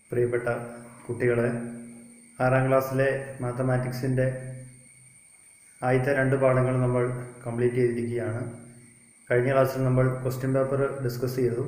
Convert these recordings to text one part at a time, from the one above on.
പ്രിയപ്പെട്ട കുട്ടികളെ ആറാം ക്ലാസ്സിലെ മാത്തമാറ്റിക്സിൻ്റെ ആദ്യത്തെ രണ്ട് പാഠങ്ങൾ നമ്മൾ കംപ്ലീറ്റ് ചെയ്തിരിക്കുകയാണ് കഴിഞ്ഞ ക്ലാസ്സിൽ നമ്മൾ ക്വസ്റ്റ്യൻ പേപ്പർ ഡിസ്കസ് ചെയ്തു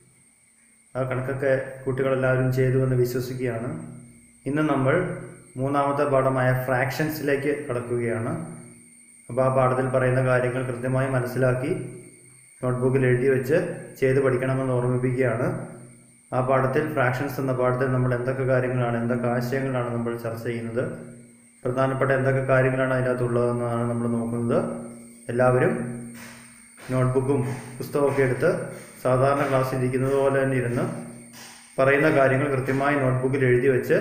ആ കണക്കൊക്കെ കുട്ടികളെല്ലാവരും ചെയ്തു എന്ന് വിശ്വസിക്കുകയാണ് ഇന്ന് നമ്മൾ മൂന്നാമത്തെ പാഠമായ ഫ്രാക്ഷൻസിലേക്ക് കടക്കുകയാണ് അപ്പോൾ ആ പാഠത്തിൽ പറയുന്ന കാര്യങ്ങൾ കൃത്യമായി മനസ്സിലാക്കി നോട്ട്ബുക്കിൽ എഴുതി വെച്ച് ചെയ്ത് പഠിക്കണമെന്ന് ഓർമ്മിപ്പിക്കുകയാണ് ആ പാഠത്തിൽ ഫ്രാക്ഷൻസ് എന്ന പാഠത്തിൽ നമ്മൾ എന്തൊക്കെ കാര്യങ്ങളാണ് എന്തൊക്കെ ആശയങ്ങളാണ് നമ്മൾ ചർച്ച ചെയ്യുന്നത് പ്രധാനപ്പെട്ട എന്തൊക്കെ കാര്യങ്ങളാണ് അതിനകത്തുള്ളതെന്നാണ് നമ്മൾ നോക്കുന്നത് എല്ലാവരും നോട്ട്ബുക്കും പുസ്തകമൊക്കെ എടുത്ത് സാധാരണ ക്ലാസ്സിൽ ഇരിക്കുന്നത് പോലെ തന്നെ ഇരുന്ന് പറയുന്ന കാര്യങ്ങൾ കൃത്യമായി നോട്ട്ബുക്കിൽ എഴുതി വെച്ച്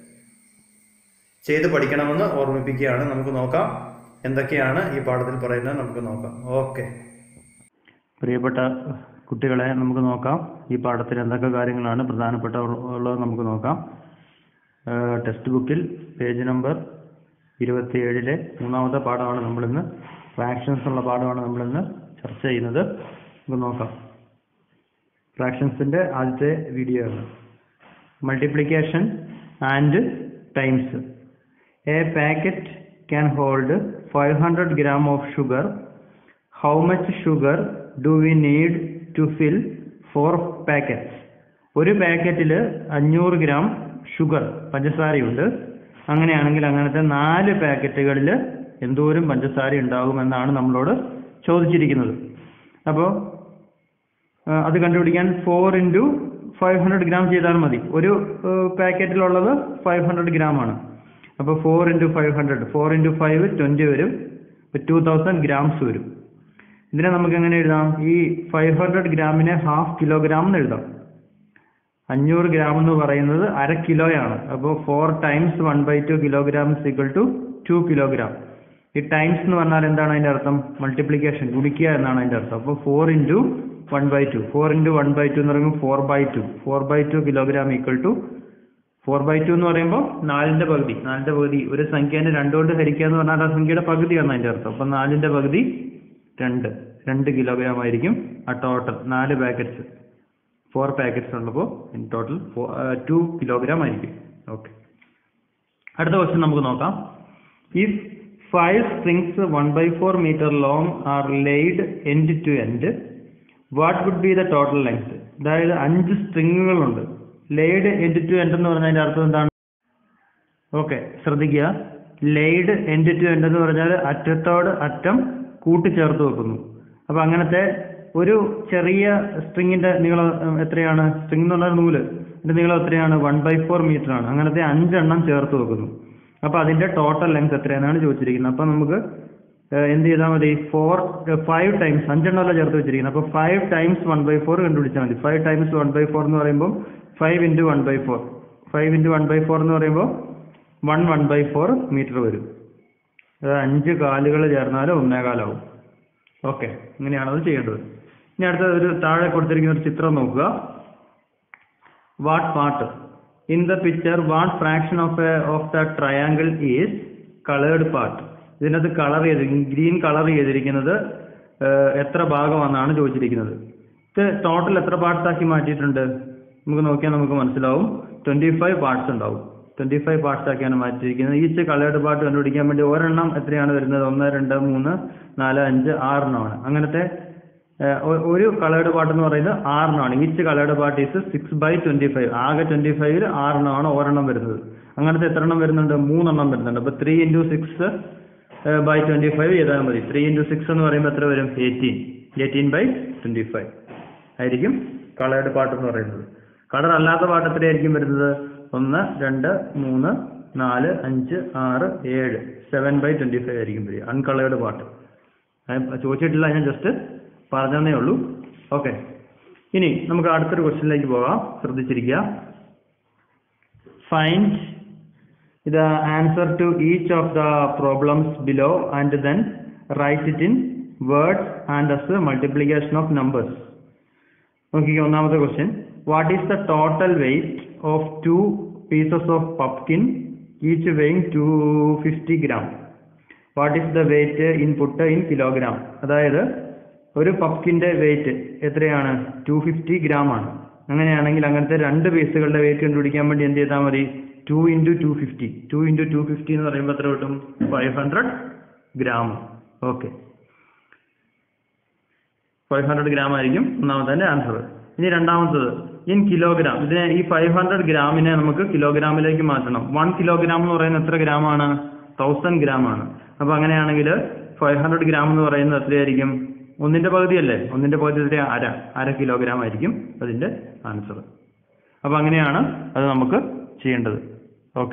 ചെയ്ത് പഠിക്കണമെന്ന് ഓർമ്മിപ്പിക്കുകയാണ് നമുക്ക് നോക്കാം എന്തൊക്കെയാണ് ഈ പാഠത്തിൽ പറയുന്നത് നമുക്ക് നോക്കാം ഓക്കെ പ്രിയപ്പെട്ട കുട്ടികളെ നമുക്ക് നോക്കാം ഈ പാഠത്തിൽ എന്തൊക്കെ കാര്യങ്ങളാണ് പ്രധാനപ്പെട്ട ഉള്ളത് നമുക്ക് നോക്കാം ടെക്സ്റ്റ് ബുക്കിൽ പേജ് നമ്പർ ഇരുപത്തിയേഴിലെ മൂന്നാമത്തെ പാഠമാണ് നമ്മളിന്ന് ഫ്രാക്ഷൻസ് ഉള്ള പാഠമാണ് നമ്മളിന്ന് ചർച്ച ചെയ്യുന്നത് നമുക്ക് നോക്കാം ഫ്രാക്ഷൻസിൻ്റെ ആദ്യത്തെ വീഡിയോ ആണ് multiplication and times a packet can hold five hundred gram of sugar how much sugar do we need to fill four packets ഒരു പാക്കറ്റിൽ അഞ്ഞൂറ് ഗ്രാം ഷുഗർ പഞ്ചസാരയുണ്ട് അങ്ങനെയാണെങ്കിൽ അങ്ങനത്തെ നാല് പാക്കറ്റുകളിൽ എന്തോരം പഞ്ചസാര ഉണ്ടാകുമെന്നാണ് നമ്മളോട് ചോദിച്ചിരിക്കുന്നത് അപ്പോൾ അത് കണ്ടുപിടിക്കാൻ four into five hundred gram ചെയ്താൽ മതി ഒരു പാക്കറ്റിലുള്ളത് ഫൈവ് ഹൺഡ്രഡ് ഗ്രാം ആണ് അപ്പോൾ four into five hundred four into five twenty വരും ടു തൗസൻഡ് ഗ്രാംസ് വരും ഇതിനെ നമുക്ക് എങ്ങനെ എഴുതാം ഈ ഫൈവ് ഹൺഡ്രഡ് ഗ്രാമിനെ ഹാഫ് കിലോഗ്രാം എന്ന് എഴുതാം അഞ്ഞൂറ് ഗ്രാം എന്ന് പറയുന്നത് അര കിലോയാണ് അപ്പോൾ four times one by two kilogram equal to two kilogram ഈ ടൈംസ് എന്ന് പറഞ്ഞാൽ എന്താണ് അതിൻ്റെ അർത്ഥം മൾട്ടിപ്ലിക്കേഷൻ ഗുണിക്കുക എന്നാണ് അതിൻ്റെ അർത്ഥം അപ്പോൾ four into one by two four into one by two എന്ന് പറയുമ്പോൾ four by two four by two kilogram equal to four by two എന്ന് പറയുമ്പോൾ നാലിൻ്റെ പകുതി നാലിൻ്റെ പകുതി ഒരു സംഖ്യേനെ രണ്ടുകൊണ്ട് ഹരിക്കുക എന്ന് പറഞ്ഞാൽ ആ സംഖ്യയുടെ പകുതിയാണ് അതിൻ്റെ അർത്ഥം അപ്പോൾ നാലിൻ്റെ പകുതി രണ്ട് രണ്ട് കിലോഗ്രാം ആയിരിക്കും ആ ടോട്ടൽ നാല് പാക്കറ്റ്സ് ഫോർ പാക്കറ്റ്സ് ഉള്ളപ്പോൾ ഇൻ ടോട്ടൽ ടു കിലോഗ്രാം ആയിരിക്കും ഓക്കെ അടുത്ത ക്വസ്റ്റ്യൻ നമുക്ക് നോക്കാം if five strings one by four metre long are laid end to end what would be the total length അതായത് അഞ്ച് സ്ട്രിങ്ങുകളുണ്ട് ലെയ്ഡ് എൻഡ് ടു എൻഡ് എന്ന് പറഞ്ഞതിന്റെ അർത്ഥം എന്താണ് ഓക്കെ ശ്രദ്ധിക്കുക ലെയ്ഡ് എൻഡ് ടു എൻഡ് എന്ന് പറഞ്ഞാൽ അറ്റത്തോട് അറ്റം കൂട്ടിച്ചേർത്ത് വെക്കുന്നു അപ്പൊ അങ്ങനത്തെ ഒരു ചെറിയ സ്ട്രിങ്ങിന്റെ നീളം എത്രയാണ് സ്ട്രിങ് എന്ന് പറഞ്ഞാൽ നൂല് ഇതിന്റെ നീളം എത്രയാണ് വൺ ബൈ ഫോർ മീറ്റർ ആണ് അങ്ങനത്തെ അഞ്ചെണ്ണം ചേർത്ത് വെക്കുന്നു അപ്പൊ അതിന്റെ ടോട്ടൽ ലെങ്ത് എത്രയാണെന്നാണ് ചോദിച്ചിരിക്കുന്നത് അപ്പൊ നമുക്ക് എന്ത് ചെയ്താൽ മതി ഫോർ ഫൈവ് ടൈംസ് അഞ്ചെണ്ണമല്ല ചേർത്ത് വെച്ചിരിക്കുന്നത് അപ്പൊ five times one by four കണ്ടുപിടിച്ചാൽ മതി five times one by four എന്ന് പറയുമ്പോൾ five into one by four five into one by four എന്ന് പറയുമ്പോൾ one one by four metre വരും അത് അഞ്ച് കാലുകൾ ചേർന്നാൽ ഒന്നേകാലാവും ഓക്കെ ഇങ്ങനെയാണ് അത് ചെയ്യേണ്ടത് ഇനി അടുത്ത ഒരു താഴെ കൊടുത്തിരിക്കുന്ന ഒരു ചിത്രം നോക്കുക what part in the picture what fraction of a of the triangle is coloured part ഇതിനകത്ത് കളർ ചെയ്ത് ഗ്രീൻ കളർ ചെയ്തിരിക്കുന്നത് എത്ര ഭാഗമാണെന്നാണ് ചോദിച്ചിരിക്കുന്നത് ഇത് ടോട്ടൽ എത്ര പാർട്സ് ആക്കി മാറ്റിയിട്ടുണ്ട് നമുക്ക് നോക്കിയാൽ നമുക്ക് മനസ്സിലാവും ട്വന്റി ഫൈവ് പാർട്സ് ഉണ്ടാവും ട്വന്റി ഫൈവ് പാർട്സ് ആക്കിയാണ് മാറ്റിയിരിക്കുന്നത് ഈച്ച് കളേർഡ് പാർട്ട് കണ്ടുപിടിക്കാൻ വേണ്ടി ഒരെണ്ണം എത്രയാണ് വരുന്നത് ഒന്ന് രണ്ട് മൂന്ന് നാല് അഞ്ച് ആറെണ്ണമാണ് അങ്ങനത്തെ ഒരു കളേർഡ് പാർട്ട് എന്ന് പറയുന്നത് ആറെണ്ണമാണ് each coloured part is six by twenty five ആകെ ട്വന്റി ഫൈവിൽ ആറെണ്ണമാണ് ഒരെണ്ണം വരുന്നത് അങ്ങനത്തെ എത്ര എണ്ണം വരുന്നുണ്ട് മൂന്നെണ്ണം വരുന്നുണ്ട് അപ്പൊ three into six by twenty five ചെയ്താൽ മതി ത്രീ ഇൻറ്റു സിക്സ് എന്ന് പറയുമ്പോൾ എത്ര വരും eighteen eighteen by twenty five ആയിരിക്കും കളേർഡ് പാർട്ട് എന്ന് പറയുന്നത് കളർ അല്ലാത്ത പാട്ട് എത്രയായിരിക്കും വരുന്നത് ഒന്ന് രണ്ട് മൂന്ന് നാല് അഞ്ച് ആറ് ഏഴ് സെവൻ ബൈ ട്വന്റി ഫൈവ് ആയിരിക്കും വരിക അൺകളേർഡ് പാട്ട് ചോദിച്ചിട്ടില്ല ഞാൻ ജസ്റ്റ് പറഞ്ഞതേ ഉള്ളൂ ഓക്കെ ഇനി നമുക്ക് അടുത്തൊരു ക്വസ്റ്റ്യനിലേക്ക് പോകാം ശ്രദ്ധിച്ചിരിക്കുക find the answer to each of the problems below and then write it in words and as multiplication of numbers നോക്കിക്കുക ഒന്നാമത്തെ question what is the total weight of two pieces of pumpkin each weighing two fifty gram what is the weight in put in kilogram അതായത് ഒരു പപ്കിന്റെ weight എത്രയാണ് two fifty gram ആണ് അങ്ങനെയാണെങ്കിൽ അങ്ങനത്തെ രണ്ട് പീസുകളുടെ വെയിറ്റ് കണ്ടുപിടിക്കാൻ വേണ്ടി എന്ത് ചെയ്താൽ മതി two into two fifty two into two fifty എന്ന് പറയുമ്പോൾ എത്ര കിട്ടും five hundred gram okay five hundred gram ആയിരിക്കും ഒന്നാമത്തെ ആൻസർ ഇനി രണ്ടാമത്തത് ഇൻ കിലോഗ്രാം ഇതിനെ ഈ ഫൈവ് ഹൺഡ്രഡ് ഗ്രാമിനെ നമുക്ക് കിലോഗ്രാമിലേക്ക് മാറ്റണം വൺ കിലോഗ്രാം എന്ന് പറയുന്നത് എത്ര ഗ്രാം ആണ് തൗസൻഡ് ഗ്രാം ആണ് അപ്പൊ അങ്ങനെയാണെങ്കിൽ ഫൈവ് ഹൺഡ്രഡ് ഗ്രാം എന്ന് പറയുന്നത് എത്രയായിരിക്കും ഒന്നിന്റെ പകുതിയല്ലേ ഒന്നിന്റെ പകുതി എത്ര അര അര കിലോഗ്രാം ആയിരിക്കും അതിന്റെ ആൻസർ അപ്പൊ അങ്ങനെയാണ് അത് നമുക്ക് ചെയ്യേണ്ടത് ഓക്കെ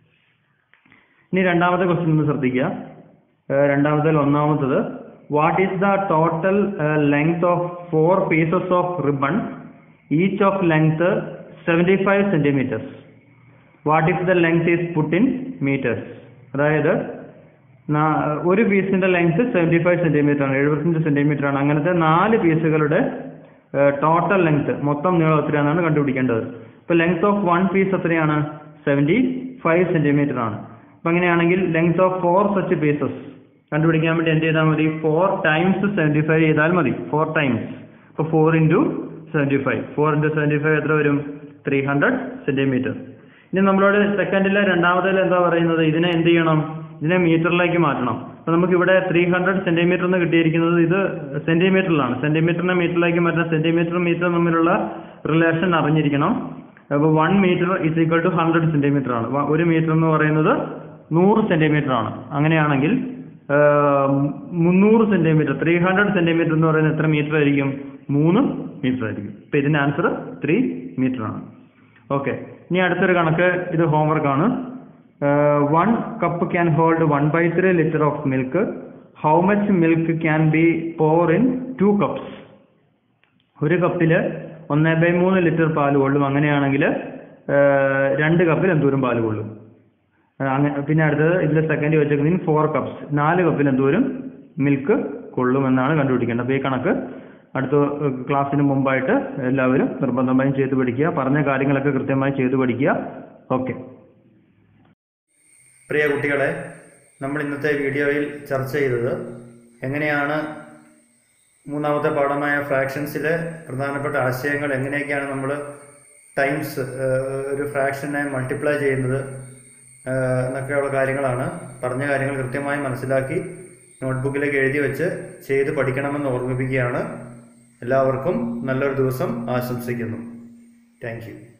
ഇനി രണ്ടാമത്തെ ക്വസ്റ്റ്യൻ ഒന്ന് ശ്രദ്ധിക്കുക ഏഹ് രണ്ടാമത്തേൽ ഒന്നാമത്തത് what is the total length of four pieces of ribbon each of length seventy five centimetres what if the length is put in metres അതായത് നാ- ഒരു പീസിന്റെ ലെങ്ത് സെവൻറ്റി ഫൈവ് സെന്റിമീറ്റർ ആണ് എഴുപത്തഞ്ച് സെന്റിമീറ്റർ ആണ് അങ്ങനത്തെ നാല് പീസുകളുടെ ടോട്ടൽ ലെങ്ത് മൊത്തം നീളം എത്രയാണെന്നാണ് കണ്ടുപിടിക്കേണ്ടത് ഇപ്പൊ ലെങ്ത് ഓഫ് വൺ പീസ് എത്രയാണ് സെവൻറ്റി ഫൈവ് സെന്റിമീറ്റർ ആണ് അപ്പൊ അങ്ങനെയാണെങ്കിൽ length of four such pieces കണ്ടുപിടിക്കാൻ വേണ്ടി എന്ത് ചെയ്താൽ മതി ഫോർ ടൈംസ് സെവൻറ്റി ഫൈവ് ചെയ്താൽ മതി ഫോർ ടൈംസ് അപ്പൊ four into seventy five four into seventy five എത്ര വരും ത്രീ ഹൺഡ്രഡ് സെന്റിമീറ്റർ ഇനി നമ്മളോട് സെക്കൻഡിലെ രണ്ടാമതിൽ എന്താ പറയുന്നത് ഇതിനെ എന്ത് ചെയ്യണം ഇതിനെ മീറ്ററിലേക്ക് മാറ്റണം അപ്പൊ നമുക്ക് ഇവിടെ ത്രീ ഹൺഡ്രഡ് സെന്റിമീറ്റർ എന്ന് കിട്ടിയിരിക്കുന്നത് ഇത് സെന്റിമീറ്ററിലാണ് സെന്റിമീറ്ററിനെ മീറ്ററിലേക്ക് മാറ്റാൻ സെന്റിമീറ്ററും മീറ്ററും തമ്മിലുള്ള റിലേഷൻ അറിഞ്ഞിരിക്കണം അപ്പോൾ one metre is equal to hundred centimetre ആണ് വ- ഒരു മീറ്റർ എന്ന് പറയുന്നത് നൂറ് സെന്റിമീറ്റർ ആണ് അങ്ങനെയാണെങ്കിൽ ആഹ്, മുന്നൂറ് സെന്റിമീറ്റർ ത്രീ ഹൺഡ്രഡ് സെന്റിമീറ്റർ എന്ന് പറയുന്നത് എത്ര മീറ്റർ ആയിരിക്കും മൂന്ന് മീറ്റർ ആയിരിക്കും ഇപ്പൊ ഇതിന്റെ ആൻസർ ത്രീ മീറ്റർ ആണ് ഓക്കെ ഇനി അടുത്തൊരു കണക്ക് ഇത് ഹോംവർക്ക് ആണ് one cup can hold one by three litre of milk how much milk can be pour in two cups ഒരു കപ്പിൽ ഒന്നേ ബൈ മൂന്ന് ലിറ്റർ പാല് കൊള്ളും അങ്ങനെയാണെങ്കിൽ രണ്ട് കപ്പിൽ എന്തോരം പാല് കൊള്ളും ആ, അങ്ങ- പിന്നെ അടുത്തത് ഇതിൽ സെക്കൻഡ് വെച്ചേക്കുന്നത് ഫോർ കപ്സ് നാല് കപ്പിൽ എന്തോരം മിൽക്ക് കൊള്ളുമെന്നാണ് കണ്ടുപിടിക്കേണ്ടത് അപ്പോൾ ഈ കണക്ക് അടുത്ത ഏഹ്, ക്ലാസ്സിന് മുമ്പായിട്ട് എല്ലാവരും നിർബന്ധമായും ചെയ്തു പഠിക്കുക പറഞ്ഞ കാര്യങ്ങളൊക്കെ കൃത്യമായി ചെയ്തു പഠിക്കുക ഓക്കെ പ്രിയ കുട്ടികളെ നമ്മൾ ഇന്നത്തെ വീഡിയോയിൽ ചർച്ച ചെയ്തത് എങ്ങനെയാണ് മൂന്നാമത്തെ പാഠമായ ഫ്രാക്ഷൻസിലെ പ്രധാനപ്പെട്ട ആശയങ്ങൾ എങ്ങനെയൊക്കെയാണ് നമ്മൾ ടൈംസ് ഒരു ഫ്രാക്ഷനെ മൾട്ടിപ്ലൈ ചെയ്യുന്നത് ഏഹ്, എന്നൊക്കെയുള്ള കാര്യങ്ങളാണ് പറഞ്ഞ കാര്യങ്ങൾ കൃത്യമായി മനസ്സിലാക്കി നോട്ട്ബുക്കിലേക്ക് എഴുതി വെച്ച് ചെയ്ത് പഠിക്കണമെന്ന് ഓർമ്മിപ്പിക്കുകയാണ് എല്ലാവർക്കും നല്ലൊരു ദിവസം ആശംസിക്കുന്നു താങ്ക് യു